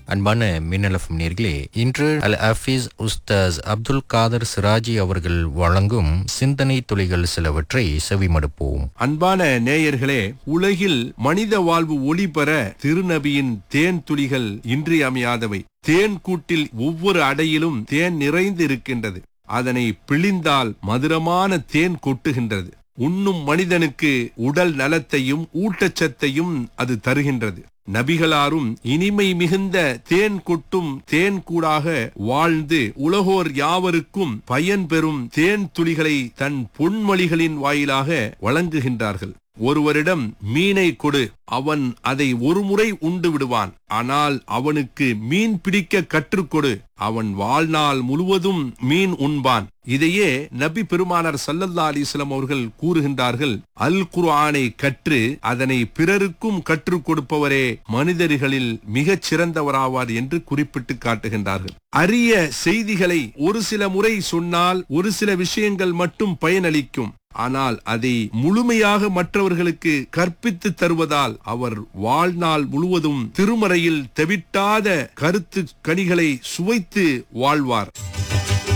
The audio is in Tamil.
அன்பான மின்னலஃபம் நேர்களே இன்று அல் ஹஃபீஸ் உஸ்தாஸ் அப்துல் காதர் சிராஜி அவர்கள் வழங்கும் சிந்தனை துளிகள் சிலவற்றை செவிமடுப்போம் அன்பான நேயர்களே உலகில் மனித வாழ்வு ஒளி பெற திருநபியின் தேன் துளிகள் இன்றியமையாதவை தேன் கூட்டில் ஒவ்வொரு அடையிலும் தேன் நிறைந்து இருக்கின்றது அதனை பிழிந்தால் மதுரமான தேன் கொட்டுகின்றது உண்ணும் மனிதனுக்கு உடல் நலத்தையும் ஊட்டச்சத்தையும் அது தருகின்றது நபிகளாரும் இனிமை மிகுந்த தேன் கொட்டும் தேன் கூடாக வாழ்ந்து உலகோர் யாவருக்கும் பயன் பெறும் தேன் துளிகளை தன் பொன்மொழிகளின் வாயிலாக வழங்குகின்றார்கள் ஒருவரிடம் மீனை கொடு அவன் அதை ஒருமுறை உண்டு விடுவான் ஆனால் அவனுக்கு மீன் பிடிக்க கற்றுக்கொடு அவன் வாழ்நாள் முழுவதும் மீன் உண்பான் இதையே நபி பெருமானார் சல்லல்லா அலிஸ்லாம் அவர்கள் கூறுகின்றார்கள் அல் குர்ஆனை கற்று அதனை பிறருக்கும் கற்றுக் கொடுப்பவரே மனிதர்களில் மிகச் சிறந்தவராவார் என்று குறிப்பிட்டு காட்டுகின்றார்கள் அரிய செய்திகளை ஒரு சில முறை சொன்னால் ஒரு சில விஷயங்கள் மட்டும் பயனளிக்கும் ஆனால் அதை முழுமையாக மற்றவர்களுக்கு கற்பித்து தருவதால் அவர் வாழ்நாள் முழுவதும் திருமறையில் தெவிட்டாத கருத்து கனிகளை சுவைத்து வாழ்வார்